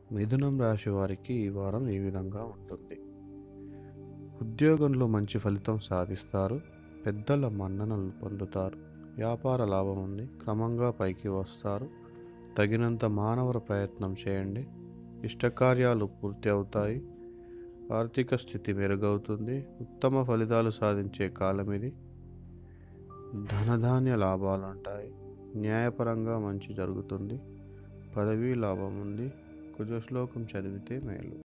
మిథునం రాశి వారికి ఈ వారం ఈ విధంగా ఉంటుంది ఉద్యోగంలో మంచి ఫలితం సాధిస్తారు పెద్దల మన్ననలు పొందుతారు వ్యాపార లాభం ఉంది క్రమంగా పైకి వస్తారు తగినంత మానవ ప్రయత్నం చేయండి ఇష్టకార్యాలు పూర్తి అవుతాయి ఆర్థిక స్థితి మెరుగవుతుంది ఉత్తమ ఫలితాలు సాధించే కాలం ఇది ధనధాన్య లాభాలు ఉంటాయి న్యాయపరంగా మంచి జరుగుతుంది పదవీ లాభం ఉంది కుజ శ్లోకం చదివితే మేలు